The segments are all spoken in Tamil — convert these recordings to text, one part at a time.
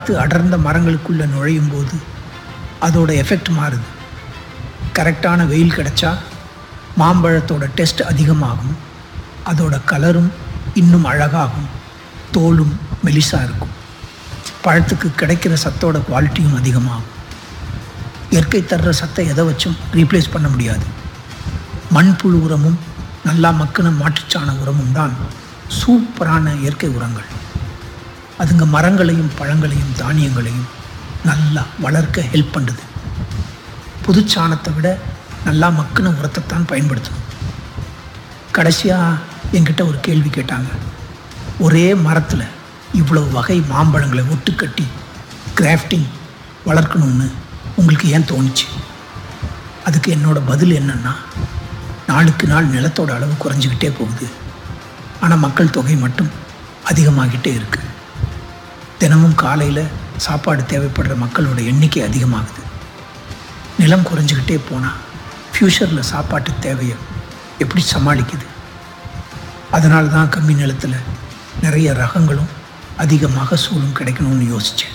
காற்று அடர்ந்த மரங்களுக்குள்ளே நுழையும் போது அதோட எஃபெக்ட் மாறுது கரெக்டான வெயில் கிடைச்சா மாம்பழத்தோட டெஸ்ட் அதிகமாகும் அதோட கலரும் இன்னும் அழகாகும் தோலும் மெலிசாக இருக்கும் பழத்துக்கு கிடைக்கிற சத்தோட குவாலிட்டியும் அதிகமாகும் இயற்கை தர்ற சத்தை எதை வச்சும் ரீப்ளேஸ் பண்ண முடியாது மண்புழு உரமும் நல்லா மக்கின மாட்டுச்சாண உரமும் தான் சூப்பரான இயற்கை உரங்கள் அதுங்க மரங்களையும் பழங்களையும் தானியங்களையும் நல்லா வளர்க்க ஹெல்ப் பண்ணுது புதுச்சாணத்தை விட நல்லா மக்கின உரத்தை தான் பயன்படுத்தணும் கடைசியாக என்கிட்ட ஒரு கேள்வி கேட்டாங்க ஒரே மரத்தில் இவ்வளவு வகை மாம்பழங்களை ஒட்டு கட்டி கிராஃப்டிங் வளர்க்கணும்னு உங்களுக்கு ஏன் தோணுச்சு அதுக்கு என்னோட பதில் என்னன்னா நாளுக்கு நாள் நிலத்தோட அளவு குறைஞ்சிக்கிட்டே போகுது ஆனால் மக்கள் தொகை மட்டும் அதிகமாகிட்டே இருக்குது தினமும் காலையில் சாப்பாடு தேவைப்படுற மக்களோட எண்ணிக்கை அதிகமாகுது நிலம் குறைஞ்சிக்கிட்டே போனால் ஃப்யூச்சரில் சாப்பாட்டு தேவையை எப்படி சமாளிக்குது அதனால தான் கம்மி நிலத்தில் நிறைய ரகங்களும் அதிக மகசூலும் கிடைக்கணும்னு யோசித்தேன்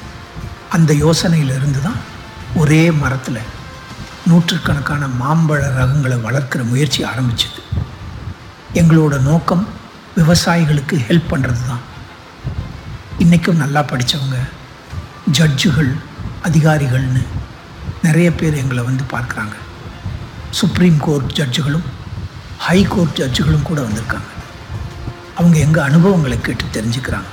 அந்த யோசனையிலிருந்து தான் ஒரே மரத்தில் நூற்றுக்கணக்கான மாம்பழ ரகங்களை வளர்க்குற முயற்சி ஆரம்பிச்சது எங்களோட நோக்கம் விவசாயிகளுக்கு ஹெல்ப் பண்ணுறது தான் இன்றைக்கும் நல்லா படித்தவங்க ஜட்ஜுகள் அதிகாரிகள்னு நிறைய பேர் எங்களை வந்து பார்க்குறாங்க சுப்ரீம் கோர்ட் ஜட்ஜுகளும் ஹை கோர்ட் ஜட்ஜுகளும் கூட வந்திருக்காங்க அவங்க எங்கள் அனுபவங்களை கேட்டு தெரிஞ்சுக்கிறாங்க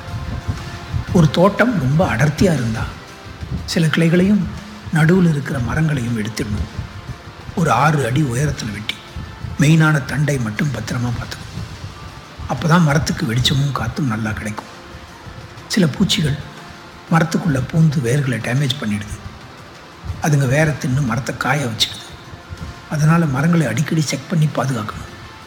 ஒரு தோட்டம் ரொம்ப அடர்த்தியாக இருந்தால் சில கிளைகளையும் நடுவில் இருக்கிற மரங்களையும் எடுத்துடணும் ஒரு ஆறு அடி உயரத்தில் வெட்டி மெயினான தண்டை மட்டும் பத்திரமா பார்த்துக்கணும் அப்போ தான் மரத்துக்கு வெளிச்சமும் காற்றும் நல்லா கிடைக்கும் சில பூச்சிகள் மரத்துக்குள்ளே பூந்து வேர்களை டேமேஜ் பண்ணிடுது அதுங்க வேற தின்னு மரத்தை காய வச்சுடுது அதனால் மரங்களை அடிக்கடி செக் பண்ணி பாதுகாக்கணும்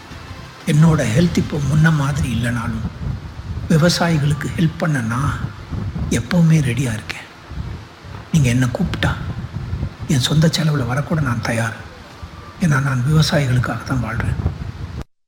என்னோட ஹெல்த் இப்போ முன்ன மாதிரி இல்லைனாலும் விவசாயிகளுக்கு ஹெல்ப் பண்ண நான் எப்போவுமே ரெடியாக இருக்கேன் நீங்கள் என்னை கூப்பிட்டா என் சொந்த செலவில் வரக்கூட நான் தயார் ஏன்னா நான் விவசாயிகளுக்காக தான் வாழ்கிறேன்